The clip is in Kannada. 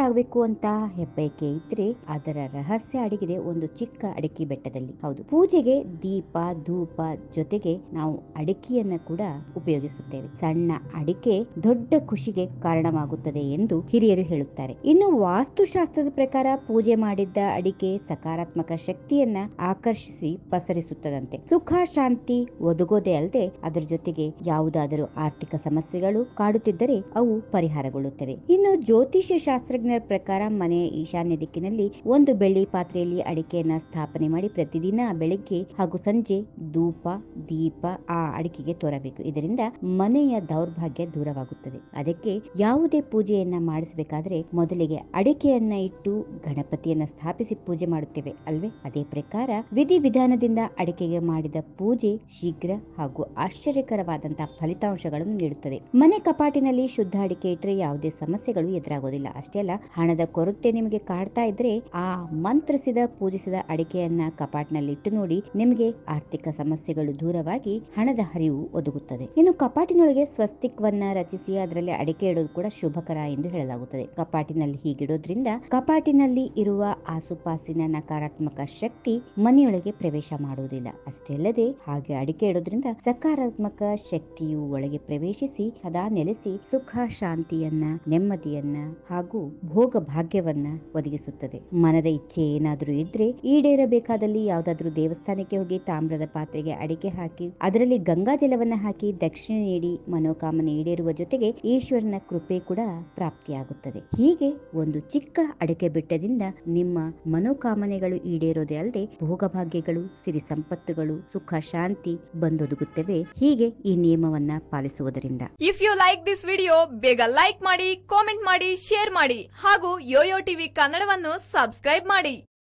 ಆಗಬೇಕು ಅಂತ ಹೆಬ್ಬಯಕೆ ಇದ್ರೆ ಅದರ ರಹಸ್ಯ ಅಡಗಿದೆ ಒಂದು ಚಿಕ್ಕ ಅಡಿಕೆ ಬೆಟ್ಟದಲ್ಲಿ ಹೌದು ಪೂಜೆಗೆ ದೀಪ ಧೂಪ ಜೊತೆಗೆ ನಾವು ಅಡಿಕೆಯನ್ನ ಕೂಡ ಉಪಯೋಗಿಸುತ್ತೇವೆ ಸಣ್ಣ ಅಡಿಕೆ ದೊಡ್ಡ ಖುಷಿಗೆ ಕಾರಣವಾಗುತ್ತದೆ ಎಂದು ಹಿರಿಯರು ಹೇಳುತ್ತಾರೆ ಇನ್ನು ವಾಸ್ತುಶಾಸ್ತ್ರದ ಪ್ರಕಾರ ಪೂಜೆ ಮಾಡಿದ್ದ ಅಡಿಕೆ ಸಕಾರಾತ್ಮಕ ಶಕ್ತಿಯನ್ನ ಆಕರ್ಷಿಸಿ ಪಸರಿಸುತ್ತದಂತೆ ಸುಖ ಶಾಂತಿ ಒದಗೋದೇ ಅಲ್ಲದೆ ಅದರ ಜೊತೆಗೆ ಯಾವುದಾದರೂ ಆರ್ಥಿಕ ಸಮಸ್ಯೆಗಳು ಕಾಡುತ್ತಿದ್ದರೆ ಅವು ಪರಿಹಾರಗೊಳ್ಳುತ್ತವೆ ಇನ್ನು ಜ್ಯೋತಿಷ್ಯ ಶಾಸ್ತ್ರಜ್ಞರ ಪ್ರಕಾರ ಮನೆಯ ಈಶಾನ್ಯ ದಿಕ್ಕಿನಲ್ಲಿ ಒಂದು ಬೆಳ್ಳಿ ಪಾತ್ರೆಯಲ್ಲಿ ಅಡಿಕೆಯನ್ನ ಸ್ಥಾಪನೆ ಮಾಡಿ ಪ್ರತಿದಿನ ಬೆಳಿಗ್ಗೆ ಹಾಗೂ ಸಂಜೆ ಧೂಪ ದೀಪ ಆ ಅಡಿಕೆಗೆ ತೋರಬೇಕು ಇದರಿಂದ ಮನೆಯ ದೌರ್ಭಾಗ್ಯ ದೂರವಾಗುತ್ತದೆ ಅದಕ್ಕೆ ಯಾವುದೇ ಪೂಜೆಯನ್ನ ಮಾಡಿಸಬೇಕಾದ್ರೆ ಮೊದಲಿಗೆ ಅಡಿಕೆಯನ್ನ ಇಟ್ಟು ಗಣಪತಿಯನ್ನ ಸ್ಥಾಪಿಸಿ ಪೂಜೆ ಮಾಡುತ್ತೇವೆ ಅಲ್ವೇ ಅದೇ ಪ್ರಕಾರ ವಿಧಿ ವಿಧಾನದಿಂದ ಅಡಿಕೆಗೆ ಮಾಡಿದ ಪೂಜೆ ಶೀಘ್ರ ಹಾಗೂ ಆಶ್ಚರ್ಯಕರವಾದಂತಹ ಫಲಿತಾಂಶಗಳನ್ನು ನೀಡುತ್ತದೆ ಮನೆ ಕಪಾಟಿನಲ್ಲಿ ಶುದ್ಧ ಅಡಿಕೆ ಇಟ್ಟರೆ ಯಾವುದೇ ಸಮಸ್ಯೆಗಳು ಎದುರಾಗೋದಿಲ್ಲ ಅಷ್ಟೇ ಅಲ್ಲ ಹಣದ ಕೊರತೆ ನಿಮಗೆ ಕಾಡ್ತಾ ಇದ್ರೆ ಆ ಮಂತ್ರಿಸಿದ ಪೂಜಿಸಿದ ಅಡಿಕೆಯನ್ನ ಕಪಾಟಿನಲ್ಲಿ ಇಟ್ಟು ನೋಡಿ ನಿಮಗೆ ಆರ್ಥಿಕ ಸಮಸ್ಯೆಗಳು ದೂರವಾಗಿ ಹಣದ ಹರಿವು ಒದಗುತ್ತದೆ ಇನ್ನು ಕಪಾಟಿನೊಳಗೆ ಸ್ವಸ್ತಿಕ್ವನ್ನ ರಚಿಸಿ ಅದರಲ್ಲಿ ಅಡಿಕೆ ಇಡೋದು ಕೂಡ ಶುಭಕರ ಎಂದು ಹೇಳಲಾಗುತ್ತದೆ ಕಪಾಟಿನಲ್ಲಿ ಹೀಗಿಡೋದ್ರಿಂದ ಕಪಾಟಿನಲ್ಲಿ ಇರುವ ಆಸುಪಾಸಿನ ನಕಾರಾತ್ಮಕ ಶಕ್ತಿ ಮನೆಯೊಳಗೆ ಪ್ರವೇಶ ಮಾಡುವುದಿಲ್ಲ ಅಷ್ಟೇ ಅಲ್ಲದೆ ಹಾಗೆ ಅಡಿಕೆ ಇಡೋದ್ರಿಂದ ಸಕಾರಾತ್ಮಕ ಶಕ್ತಿಯು ಒಳಗೆ ಪ್ರವೇಶಿಸಿ ಸದಾ ನೆಲೆಸಿ ಸುಖ ಶಾಂತಿಯನ್ನ ನೆಮ್ಮದಿಯನ್ನ ಹಾಗೂ ಭೋಗ ಭಾಗ್ಯವನ್ನ ಒದಗಿಸುತ್ತದೆ ಮನದ ಇಚ್ಛೆ ಏನಾದರೂ ಇದ್ರೆ ಈಡೇರಬೇಕಾದಲ್ಲಿ ಯಾವ್ದಾದ್ರೂ ದೇವಸ್ಥಾನಕ್ಕೆ ಹೋಗಿ ತಾಮ್ರದ ಪಾತ್ರೆಗೆ ಅಡಿಕೆ ಹಾಕಿ ಅದರಲ್ಲಿ ಗಂಗಾ ಜಲವನ್ನ ಹಾಕಿ ದಕ್ಷಿಣ ನೀಡಿ ಮನೋಕಾಮನೆ ಈಡೇರುವ ಜೊತೆಗೆ ಈಶ್ವರನ ಕೃಪೆ ಕೂಡ ಪ್ರಾಪ್ತಿಯಾಗುತ್ತದೆ ಹೀಗೆ ಒಂದು ಚಿಕ್ಕ ಅಡಿಕೆ ಬೆಟ್ಟದಿಂದ ನಿಮ್ಮ ಮನೋಕಾಮನೆಗಳು ಈಡೇರೋದೇ ಅಲ್ಲದೆ ಭೋಗಭಾಗ್ಯಗಳು ಸಿರಿ ಸಂಪತ್ತುಗಳು ಸುಖ ಶಾಂತಿ ಬಂದೊದಗುತ್ತವೆ ಹೀಗೆ ಈ ನಿಯಮವನ್ನ ಪಾಲಿಸುವುದರಿಂದ if you like this video ಬೇಗ ಲೈಕ್ ಮಾಡಿ ಕಾಮೆಂಟ್ ಮಾಡಿ ಶೇರ್ ಮಾಡಿ ಹಾಗೂ ಯೋಯೋ ಟಿವಿ ಕನ್ನಡವನ್ನು ಸಬ್ಸ್ಕ್ರೈಬ್ ಮಾಡಿ